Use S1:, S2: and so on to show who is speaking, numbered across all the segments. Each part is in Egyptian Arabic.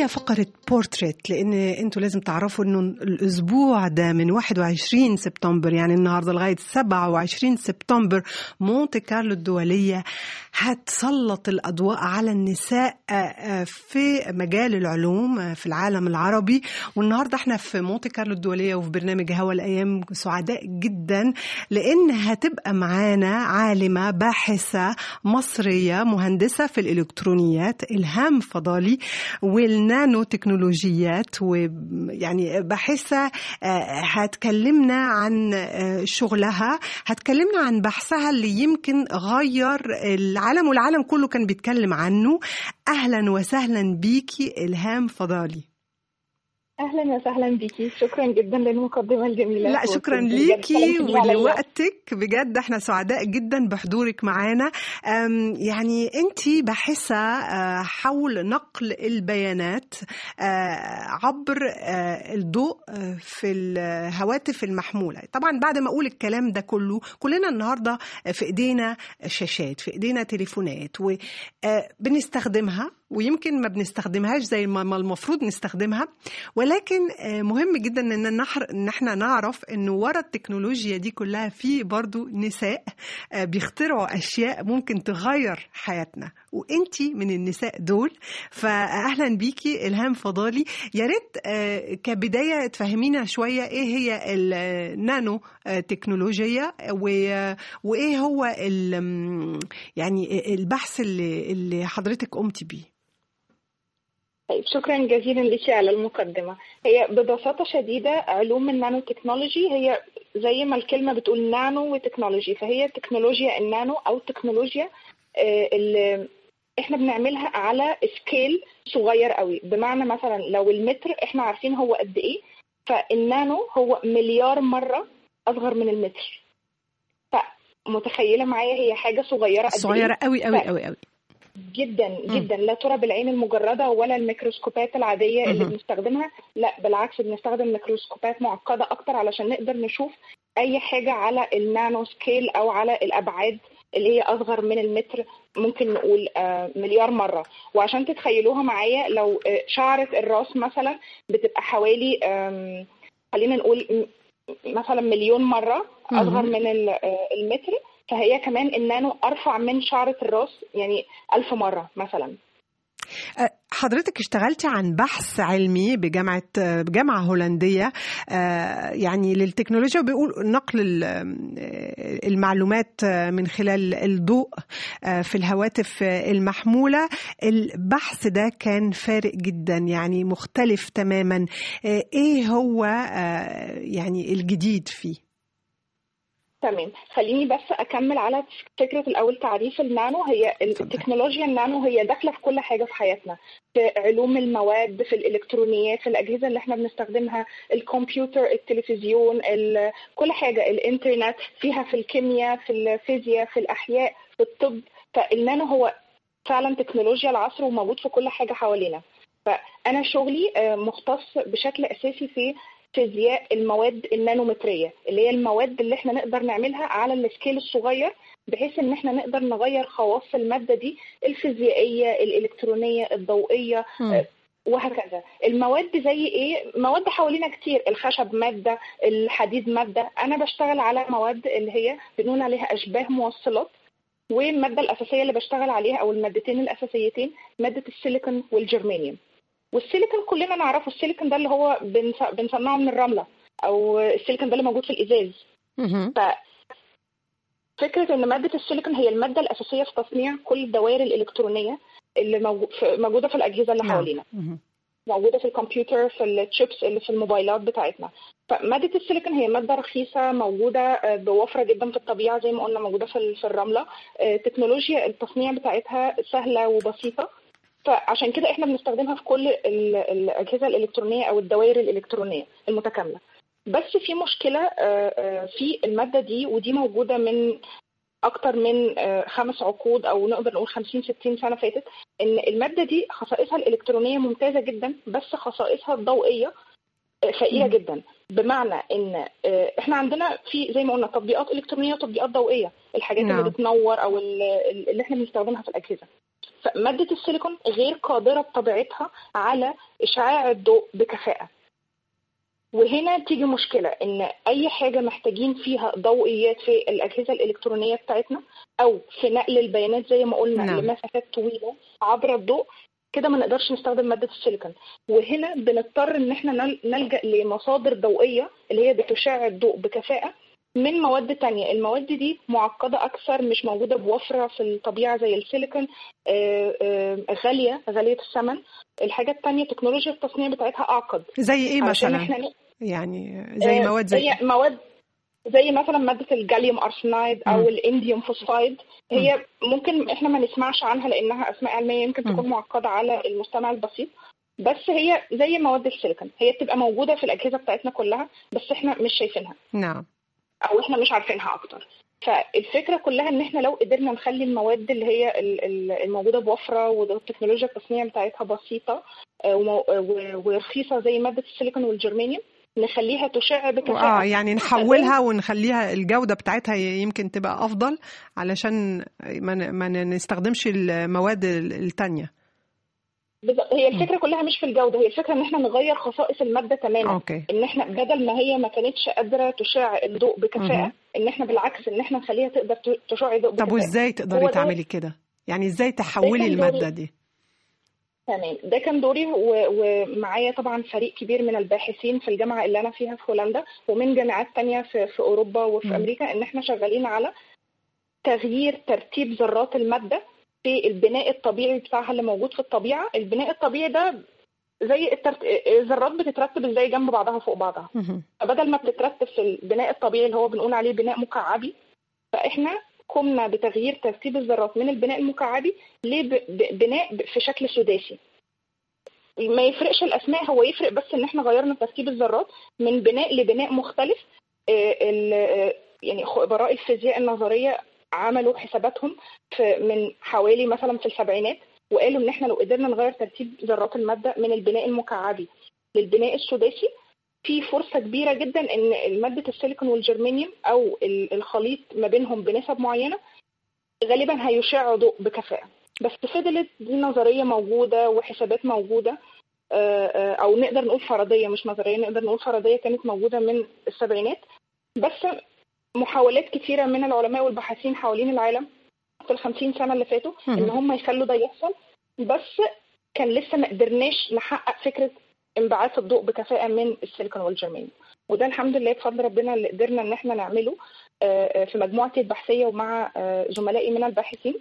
S1: هي فقرة بورتريت لأن أنتوا لازم تعرفوا أنه الأسبوع ده من 21 سبتمبر يعني النهاردة لغاية 27 سبتمبر مونte كارلو الدولية هتسلط الأضواء على النساء في مجال العلوم في العالم العربي والنهاردة احنا في مونte كارلو الدولية وفي برنامج هوا الأيام سعداء جدا لأن هتبقى معانا عالمة باحثة مصرية مهندسة في الإلكترونيات إلهام فضالي والنانو تكنولوجيات ويعني باحثة هتكلمنا عن شغلها هتكلمنا عن بحثها اللي يمكن غير العالم والعالم كله كان بيتكلم عنه أهلا وسهلا بيكي إلهام فضالي
S2: اهلا وسهلا بيكي شكرا جدا للمقدمه الجميله
S1: لا شكرا ليكي ولوقتك بجد احنا سعداء جدا بحضورك معانا يعني انت باحثه حول نقل البيانات عبر الضوء في الهواتف المحموله طبعا بعد ما اقول الكلام ده كله كلنا النهارده في ايدينا شاشات في ايدينا تليفونات وبنستخدمها ويمكن ما بنستخدمهاش زي ما المفروض نستخدمها ولكن مهم جدا ان ان احنا نعرف انه ورا التكنولوجيا دي كلها في برضو نساء بيخترعوا اشياء ممكن تغير حياتنا وانتي من النساء دول فاهلا بيكي الهام فضالي يا ريت كبدايه تفهمينا شويه ايه هي النانو تكنولوجيا وايه هو يعني البحث اللي اللي حضرتك قمتي بيه
S2: طيب شكرا جزيلا لك على المقدمة هي ببساطة شديدة علوم النانو تكنولوجي هي زي ما الكلمة بتقول نانو وتكنولوجي فهي تكنولوجيا النانو أو تكنولوجيا اللي احنا بنعملها على سكيل صغير قوي بمعنى مثلا لو المتر احنا عارفين هو قد ايه فالنانو هو مليار مرة أصغر من المتر فمتخيلة معايا هي حاجة صغيرة قد
S1: صغيرة قوي قوي قوي قوي
S2: جدا جدا لا ترى بالعين المجرده ولا الميكروسكوبات العاديه اللي بنستخدمها لا بالعكس بنستخدم ميكروسكوبات معقده اكتر علشان نقدر نشوف اي حاجه على النانو سكيل او على الابعاد اللي هي اصغر من المتر ممكن نقول مليار مره وعشان تتخيلوها معايا لو شعره الراس مثلا بتبقى حوالي خلينا نقول مثلا مليون مره اصغر من المتر فهي كمان النانو ارفع من شعره الراس يعني ألف مره مثلا
S1: حضرتك اشتغلتي عن بحث علمي بجامعة بجامعة هولندية يعني للتكنولوجيا وبيقول نقل المعلومات من خلال الضوء في الهواتف المحمولة البحث ده كان فارق جدا يعني مختلف تماما ايه هو يعني الجديد فيه
S2: تمام خليني بس اكمل على فكره الاول تعريف النانو هي التكنولوجيا النانو هي داخله في كل حاجه في حياتنا في علوم المواد في الالكترونيات في الاجهزه اللي احنا بنستخدمها الكمبيوتر التلفزيون كل حاجه الانترنت فيها في الكيمياء في الفيزياء في الاحياء في الطب فالنانو هو فعلا تكنولوجيا العصر وموجود في كل حاجه حوالينا فانا شغلي مختص بشكل اساسي في فيزياء المواد النانومتريه اللي هي المواد اللي احنا نقدر نعملها على السكيل الصغير بحيث ان احنا نقدر نغير خواص الماده دي الفيزيائيه الالكترونيه الضوئيه م. وهكذا المواد زي ايه مواد حوالينا كتير الخشب ماده الحديد ماده انا بشتغل على مواد اللي هي بنقول عليها اشباه موصلات والماده الاساسيه اللي بشتغل عليها او المادتين الاساسيتين ماده السيليكون والجرمانيوم والسيليكون كلنا نعرفه السيليكون ده اللي هو بنصنعه من الرمله او السيليكون ده اللي موجود في الازاز ف فكره ان ماده السيليكون هي الماده الاساسيه في تصنيع كل الدوائر الالكترونيه اللي موجوده في الاجهزه اللي حوالينا موجوده في الكمبيوتر في الشيبس اللي في الموبايلات بتاعتنا فماده السيليكون هي ماده رخيصه موجوده بوفره جدا في الطبيعه زي ما قلنا موجوده في الرمله تكنولوجيا التصنيع بتاعتها سهله وبسيطه فعشان كده احنا بنستخدمها في كل الاجهزه الالكترونيه او الدوائر الالكترونيه المتكامله بس في مشكله في الماده دي ودي موجوده من اكتر من خمس عقود او نقدر نقول 50 60 سنه فاتت ان الماده دي خصائصها الالكترونيه ممتازه جدا بس خصائصها الضوئيه فقيره جدا بمعنى ان احنا عندنا في زي ما قلنا تطبيقات الكترونيه وتطبيقات ضوئيه الحاجات نعم. اللي بتنور او اللي احنا بنستخدمها في الاجهزه فماده السيليكون غير قادره بطبيعتها على اشعاع الضوء بكفاءه وهنا تيجي مشكلة إن أي حاجة محتاجين فيها ضوئيات في الأجهزة الإلكترونية بتاعتنا أو في نقل البيانات زي ما قلنا
S1: نعم.
S2: لمسافات طويلة عبر الضوء كده ما نقدرش نستخدم مادة السيليكون وهنا بنضطر إن احنا نل- نلجأ لمصادر ضوئية اللي هي بتشع الضوء بكفاءة من مواد تانية المواد دي معقدة أكثر مش موجودة بوفرة في الطبيعة زي السيليكون آه، آه، غالية غالية الثمن الحاجة التانية تكنولوجيا التصنيع بتاعتها أعقد
S1: زي ايه
S2: علشان
S1: مثلا
S2: احنا ن-
S1: يعني زي
S2: آه،
S1: مواد زي
S2: هي مواد زي مثلا مادة الجاليوم أرسنايد
S1: مم.
S2: أو الانديوم فوسفايد هي ممكن احنا ما نسمعش عنها لأنها أسماء علمية يمكن
S1: مم.
S2: تكون معقدة على المستمع البسيط بس هي زي مواد السيليكون هي بتبقى موجودة في الأجهزة بتاعتنا كلها بس احنا مش شايفينها
S1: نعم
S2: أو احنا مش عارفينها أكتر فالفكرة كلها إن احنا لو قدرنا نخلي المواد اللي هي ال- ال- الموجودة بوفرة والتكنولوجيا التصنيع بتاعتها بسيطة آه، ومو- و- ورخيصة زي مادة السيليكون والجرمانيوم نخليها تشع بكفاءة
S1: اه يعني نحولها ونخليها الجودة بتاعتها يمكن تبقى أفضل علشان ما ن- ما ن- نستخدمش المواد ال- التانية
S2: بالظبط هي الفكره كلها مش في الجوده هي الفكره ان احنا نغير خصائص الماده تماما
S1: أوكي
S2: ان احنا بدل ما هي ما كانتش قادره تشع الضوء بكفاءه
S1: مهم.
S2: ان احنا بالعكس ان احنا نخليها تقدر ت- تشع الضوء بكفاءه
S1: طب وازاي
S2: هو
S1: تقدري
S2: ده-
S1: تعملي كده يعني ازاي تحولي
S2: كان دوري.
S1: المادة دي
S2: تمام ده كان دوري و- ومعايا طبعا فريق كبير من الباحثين في الجامعه اللي انا فيها في هولندا ومن جامعات تانية في, في اوروبا وفي
S1: مم.
S2: امريكا ان احنا شغالين على تغيير ترتيب ذرات الماده في البناء الطبيعي بتاعها اللي موجود في الطبيعه البناء الطبيعي ده زي الترت... الذرات بتترتب ازاي جنب بعضها فوق بعضها
S1: مهم.
S2: فبدل ما بتترتب في البناء الطبيعي اللي هو بنقول عليه بناء مكعبي فاحنا قمنا بتغيير ترتيب الذرات من البناء المكعبي لبناء في شكل سداسي ما يفرقش الاسماء هو يفرق بس ان احنا غيرنا ترتيب الذرات من بناء لبناء مختلف آه، ال- آه، يعني خبراء الفيزياء النظريه عملوا حساباتهم في من حوالي مثلا في السبعينات وقالوا ان احنا لو قدرنا نغير ترتيب ذرات الماده من البناء المكعبي للبناء السداسي في فرصه كبيره جدا ان ماده السيليكون والجرمانيوم او ال- الخليط ما بينهم بنسب معينه غالبا هيشع ضوء بكفاءه بس فضلت دي نظريه موجوده وحسابات موجوده آه، آه، او نقدر نقول فرضيه مش نظريه نقدر نقول فرضيه كانت موجوده من السبعينات بس محاولات كثيره من العلماء والباحثين حوالين العالم في الخمسين سنه اللي فاتوا ان
S1: مهم.
S2: هم يخلوا ده يحصل بس كان لسه ما قدرناش نحقق فكره انبعاث الضوء بكفاءه من السيليكون والجرمانيوم وده الحمد لله بفضل ربنا اللي قدرنا ان احنا نعمله آه، آه، في مجموعتي البحثيه ومع آه، زملائي من الباحثين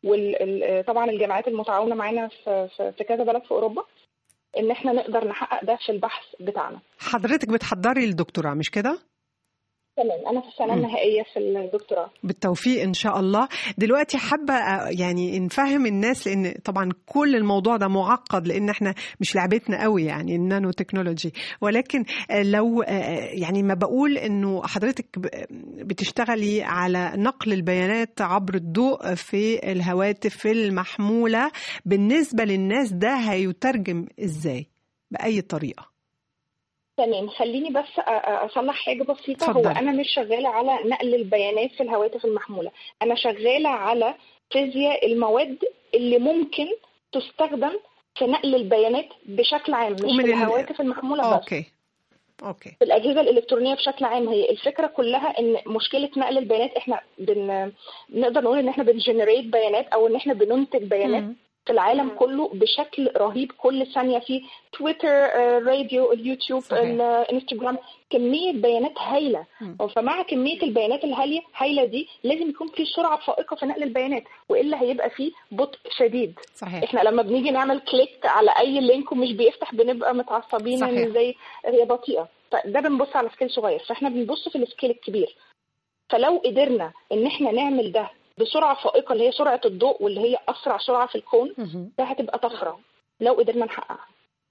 S2: وطبعا الجامعات المتعاونه معانا في في- في كذا بلد في اوروبا ان احنا نقدر نحقق ده في البحث بتاعنا
S1: حضرتك بتحضري الدكتوراه مش كده
S2: تمام انا في السنه
S1: مم.
S2: النهائيه في الدكتوراه
S1: بالتوفيق ان شاء الله دلوقتي حابه آه، يعني نفهم الناس لان طبعا كل الموضوع ده معقد لان احنا مش لعبتنا قوي يعني النانو تكنولوجي ولكن آه، لو آه، يعني ما بقول انه حضرتك ب- بتشتغلي على نقل البيانات عبر الضوء في الهواتف المحموله بالنسبه للناس ده هيترجم ازاي باي طريقه
S2: تمام خليني بس أ- أ- اصلح حاجه بسيطه
S1: اتفضل.
S2: هو انا مش شغاله على نقل البيانات في الهواتف المحموله انا شغاله على فيزياء المواد اللي ممكن تستخدم في نقل البيانات بشكل عام مش
S1: ومن
S2: في
S1: ال-
S2: الهواتف المحموله بس
S1: اوكي اوكي
S2: في الاجهزه الالكترونيه بشكل عام هي الفكره كلها ان مشكله نقل البيانات احنا بن نقدر نقول ان احنا بنجنريت بيانات او ان احنا بننتج بيانات
S1: مم.
S2: في العالم كله بشكل رهيب كل ثانيه في تويتر آه، راديو اليوتيوب
S1: صحيح.
S2: الانستجرام كميه بيانات هايله
S1: مم.
S2: فمع كميه البيانات الهائله هايله دي لازم يكون في سرعه فائقه في نقل البيانات والا هيبقى في بطء شديد
S1: صحيح
S2: احنا لما بنيجي نعمل كليك على اي لينك ومش بيفتح بنبقى متعصبين
S1: صحيح.
S2: ان ازاي هي بطيئه فده بنبص على سكيل صغير فاحنا بنبص في السكيل الكبير فلو قدرنا ان احنا نعمل ده بسرعه فائقه اللي هي سرعه الضوء واللي هي اسرع سرعه في الكون
S1: مهم.
S2: ده هتبقى طفره لو قدرنا نحققها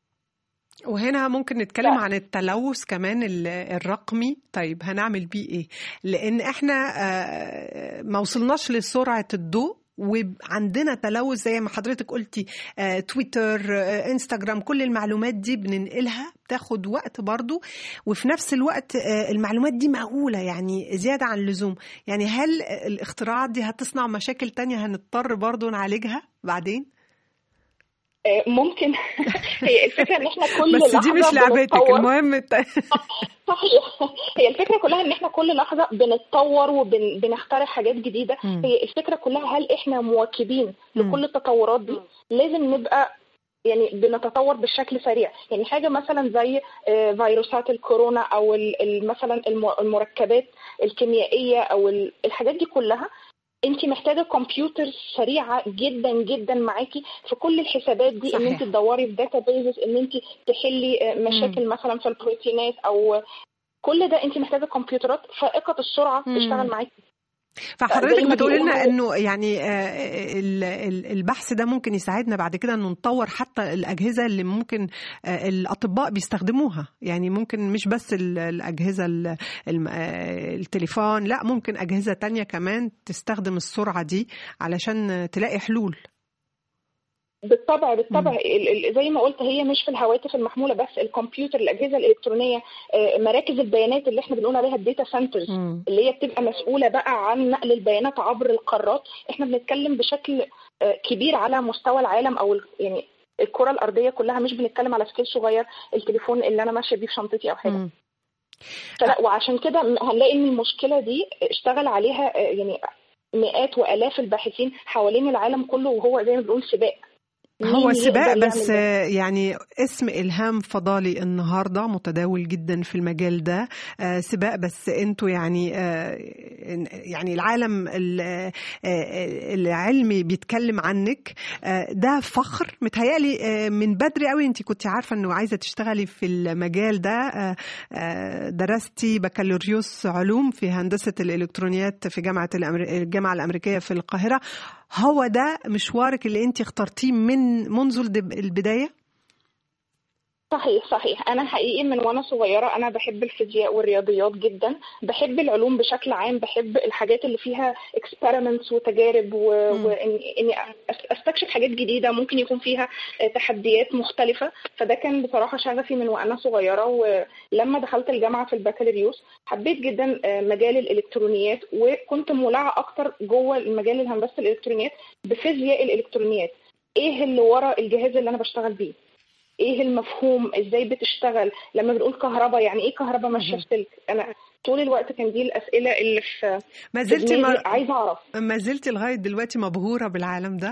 S1: وهنا ممكن نتكلم
S2: لا.
S1: عن التلوث كمان ال- الرقمي طيب هنعمل بيه ايه لان احنا آه، ما وصلناش لسرعة الضوء وعندنا تلوث زي ما حضرتك قلتي آه، تويتر آه، انستغرام كل المعلومات دي بننقلها بتاخد وقت برضو وفي نفس الوقت آه، المعلومات دي مهولة يعني زيادة عن اللزوم يعني هل الاختراعات دي هتصنع مشاكل تانية هنضطر برضو نعالجها بعدين؟
S2: آه، ممكن هي الفكره ان احنا كل
S1: بس دي مش
S2: لحظة
S1: لعبتك
S2: بنتطور.
S1: المهم الت-
S2: صحيح هي الفكره كلها ان احنا كل لحظه بنتطور وبنخترع حاجات جديده
S1: مم.
S2: هي الفكره كلها هل احنا مواكبين
S1: مم.
S2: لكل التطورات دي لازم نبقى يعني بنتطور بشكل سريع يعني حاجه مثلا زي آه، فيروسات الكورونا او ال- ال- مثلا الم- المركبات الكيميائيه او ال- الحاجات دي كلها انت محتاجه كمبيوتر سريعه جدا جدا معاكي في كل الحسابات دي ان
S1: صحيح.
S2: انت تدوري في داتا بيزز ان انت تحلي آه، مشاكل مثلا في البروتينات او كل ده انت محتاجه كمبيوترات فائقه السرعه
S1: مم.
S2: تشتغل معاكي
S1: فحضرتك
S2: زي ما
S1: بتقولي لنا
S2: بيقولوا-
S1: انه يعني آه، ال- ال- البحث ده ممكن يساعدنا بعد كده انه نطور حتى الاجهزه اللي ممكن آه، الاطباء بيستخدموها يعني ممكن مش بس ال- الاجهزه ال- الم- آه، التليفون لا ممكن اجهزه تانية كمان تستخدم السرعه دي علشان تلاقي حلول
S2: بالطبع بالطبع ال- ال- زي ما قلت هي مش في الهواتف المحموله بس الكمبيوتر الاجهزه الالكترونيه آه، مراكز البيانات اللي احنا بنقول عليها الداتا سنترز
S1: مم.
S2: اللي هي بتبقى مسؤوله بقى عن نقل البيانات عبر القارات احنا بنتكلم بشكل آه، كبير على مستوى العالم او ال- يعني الكره الارضيه كلها مش بنتكلم على سكيل صغير التليفون اللي انا ماشيه بيه في شنطتي او حاجه
S1: مم.
S2: فلا وعشان كده م- هنلاقي ان المشكله دي اشتغل عليها آه، يعني مئات والاف الباحثين حوالين العالم كله وهو زي ما بنقول سباق
S1: هو
S2: مين
S1: سباق
S2: يقدر
S1: بس
S2: يعمل ده؟
S1: آه، يعني اسم إلهام فضالي النهاردة متداول جدا في المجال ده آه، سباق بس انتوا يعني آه، يعني العالم ال- آه، آه، العلمي بيتكلم عنك آه، ده فخر متهيألي آه، من بدري قوي انت كنت عارفة انه عايزة تشتغلي في المجال ده آه، آه، درستي بكالوريوس علوم في هندسة الإلكترونيات في جامعة الأمر- الجامعة الأمريكية في القاهرة هو ده مشوارك اللي انت اخترتيه من منذ الدب- البدايه
S2: صحيح صحيح انا حقيقي من وانا صغيره انا بحب الفيزياء والرياضيات جدا بحب العلوم بشكل عام بحب الحاجات اللي فيها اكسبيرمنتس وتجارب و-
S1: مم.
S2: واني اني أس- استكشف حاجات جديده ممكن يكون فيها آه، تحديات مختلفه فده كان بصراحه شغفي من وانا صغيره ولما دخلت الجامعه في البكالوريوس حبيت جدا آه، مجال الالكترونيات وكنت مولعه اكتر جوه المجال الهندسه الالكترونيات بفيزياء الالكترونيات ايه اللي ورا الجهاز اللي انا بشتغل بيه ايه المفهوم ازاي بتشتغل لما بنقول كهرباء يعني ايه كهرباء ماشيه في سلك انا طول الوقت كان دي الاسئله اللي في
S1: ما
S2: في
S1: زلتي
S2: دماغي
S1: ما,
S2: عايزه اعرف
S1: ما زلتي لغايه دلوقتي مبهوره بالعالم ده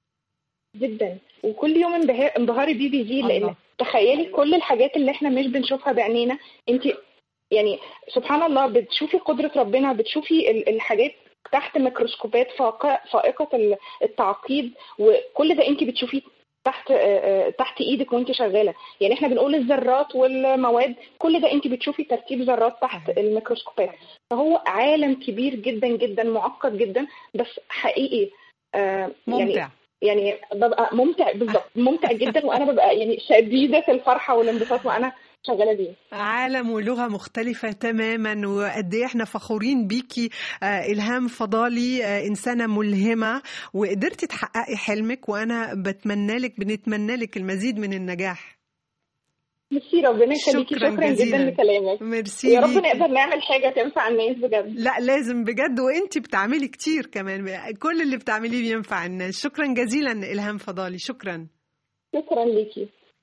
S2: جدا وكل يوم انبهار انبهاري بيه بيزيد لان
S1: الله.
S2: تخيلي كل الحاجات اللي احنا مش بنشوفها بعينينا انت يعني سبحان الله بتشوفي قدره ربنا بتشوفي ال- الحاجات تحت ميكروسكوبات فائقه فائقه ال- التعقيد وكل ده انت بتشوفيه تحت آه، آه، تحت ايدك وانت شغاله يعني احنا بنقول الذرات والمواد كل ده انت بتشوفي ترتيب ذرات تحت الميكروسكوبات فهو عالم كبير جدا جدا معقد جدا بس حقيقي آه، يعني
S1: ممتع
S2: يعني ببقى ممتع بالظبط ممتع جدا وانا ببقى يعني شديده الفرحه والانبساط وانا شغاله بيه
S1: عالم ولغه مختلفه تماما وقد ايه احنا فخورين بيكي آه، الهام فضالي آه، انسانه ملهمه وقدرتي تحققي حلمك وانا بتمنى لك بنتمنى لك المزيد من النجاح
S2: ميرسي ربنا يخليكي
S1: شكراً
S2: شكرا
S1: جزيلاً.
S2: جدا لكلامك
S1: ميرسي
S2: ويا رب
S1: ليكي.
S2: نقدر نعمل حاجه تنفع الناس بجد
S1: لا لازم بجد وانت بتعملي كتير كمان كل اللي بتعمليه بينفع الناس شكرا جزيلا الهام فضالي شكرا
S2: شكرا ليكي